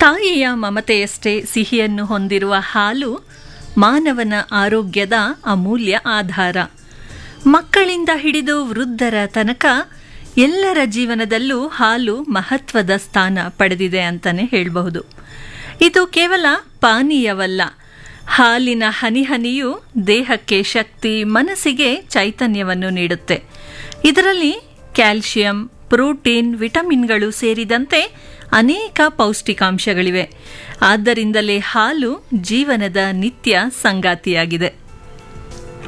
ತಾಯಿಯ ಮಮತೆಯಷ್ಟೇ ಸಿಹಿಯನ್ನು ಹೊಂದಿರುವ ಹಾಲು ಮಾನವನ ಆರೋಗ್ಯದ ಅಮೂಲ್ಯ ಆಧಾರ ಮಕ್ಕಳಿಂದ ಹಿಡಿದು ವೃದ್ಧರ ತನಕ ಎಲ್ಲರ ಜೀವನದಲ್ಲೂ ಹಾಲು ಮಹತ್ವದ ಸ್ಥಾನ ಪಡೆದಿದೆ ಅಂತಲೇ ಹೇಳಬಹುದು ಇದು ಕೇವಲ ಪಾನೀಯವಲ್ಲ ಹಾಲಿನ ಹನಿ ಹನಿಯು ದೇಹಕ್ಕೆ ಶಕ್ತಿ ಮನಸ್ಸಿಗೆ ಚೈತನ್ಯವನ್ನು ನೀಡುತ್ತೆ ಇದರಲ್ಲಿ ಕ್ಯಾಲ್ಸಿಯಂ ಪ್ರೋಟೀನ್ ವಿಟಮಿನ್ಗಳು ಸೇರಿದಂತೆ ಅನೇಕ ಪೌಷ್ಟಿಕಾಂಶಗಳಿವೆ ಆದ್ದರಿಂದಲೇ ಹಾಲು ಜೀವನದ ನಿತ್ಯ ಸಂಗಾತಿಯಾಗಿದೆ